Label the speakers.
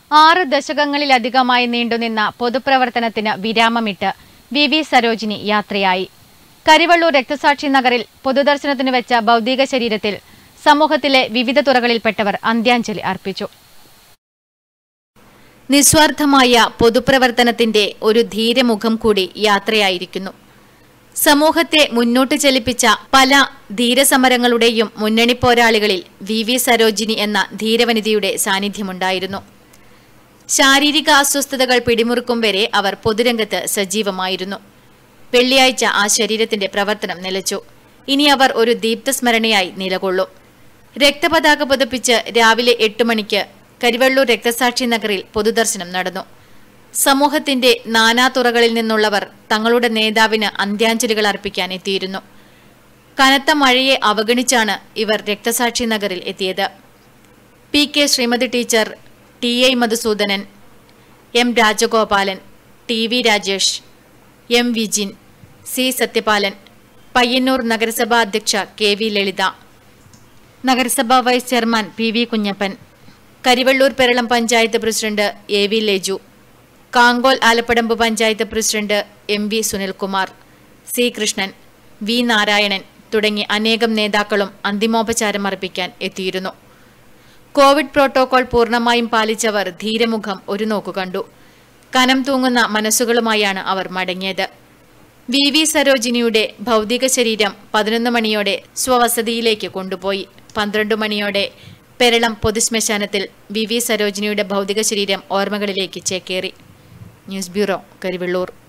Speaker 1: ആറ് ദശകങ്ങളിലധികമായി നീണ്ടുനിന്ന പൊതുപ്രവർത്തനത്തിന് വിരാമമിട്ട് വി വി സരോജിനി യാത്രയായി കരിവള്ളൂർ രക്തസാക്ഷി നഗറിൽ പൊതുദർശനത്തിന് വെച്ച ഭൗതിക ശരീരത്തിൽ സമൂഹത്തിലെ വിവിധ തുറകളിൽപ്പെട്ടവർ അന്ത്യാഞ്ജലി അർപ്പിച്ചു നിസ്വാർത്ഥമായ പൊതുപ്രവർത്തനത്തിന്റെ ഒരു ധീരമുഖം കൂടി യാത്രയായിരിക്കുന്നു സമൂഹത്തെ മുന്നോട്ട് ചലിപ്പിച്ച പല ധീരസമരങ്ങളുടെയും മുന്നണി പോരാളികളിൽ വി വി സരോജിനി എന്ന ധീരവനിതയുടെ സാന്നിധ്യമുണ്ടായിരുന്നു ശാരീരിക അസ്വസ്ഥതകൾ പിടിമുറുക്കും വരെ അവർ പൊതുരംഗത്ത് സജീവമായിരുന്നു വെള്ളിയാഴ്ച ആ ശരീരത്തിന്റെ പ്രവർത്തനം നിലച്ചു ഇനി അവർ ഒരു ദീപ്തസ്മരണയായി നിലകൊള്ളും രക്തപതാക പതിപ്പിച്ച് രാവിലെ എട്ട് മണിക്ക് കരിവള്ളൂർ രക്തസാക്ഷി നഗറിൽ പൊതുദർശനം നടന്നു സമൂഹത്തിന്റെ നാനാതുറകളിൽ നിന്നുള്ളവർ തങ്ങളുടെ നേതാവിന് അന്ത്യാഞ്ജലികൾ അർപ്പിക്കാൻ എത്തിയിരുന്നു കനത്ത മഴയെ അവഗണിച്ചാണ് ഇവർ രക്തസാക്ഷി നഗറിൽ എത്തിയത് P K Sreemathi teacher T I Madhusoodanan M Rajagopalan T V Rajesh M Vijin C Sathyapalan Payyanur നഗരസഭാ അധ്യക്ഷ കെ വി ലളിത നഗരസഭാ vice chairman P V Kunhappan Karivellur Peralam panchayat president A V Leju Kankol Alapadamba panchayat president M V Sunilkumar C Krishnan V Narayanan തുടങ്ങി അനേകം നേതാക്കളും അന്തിമോപചാരം അർപ്പിക്കാൻ എത്തിയിരുന്നു കോവിഡ് പ്രോട്ടോകോൾ പൂർണ്ണമായും പാലിച്ചവർ ധീരമുഖം ഒരു നോക്കു കണ്ടു കനം തൂങ്ങുന്ന മനസ്സുകളുമായാണ് അവർ മടങ്ങിയത് വി വി സരോജിനിയുടെ ഭൗതിക ശരീരം പതിനൊന്ന് മണിയോടെ സ്വവസതിയിലേക്ക് കൊണ്ടുപോയി പന്ത്രണ്ട് മണിയോടെ പെരളം പൊതുശ്മശാനത്തിൽ വി വി സരോജിനിയുടെ ഭൗതിക ശരീരം ഓർമ്മകളിലേക്ക് ചേക്കേറി ന്യൂസ് ബ്യൂറോ കരിവെള്ളൂർ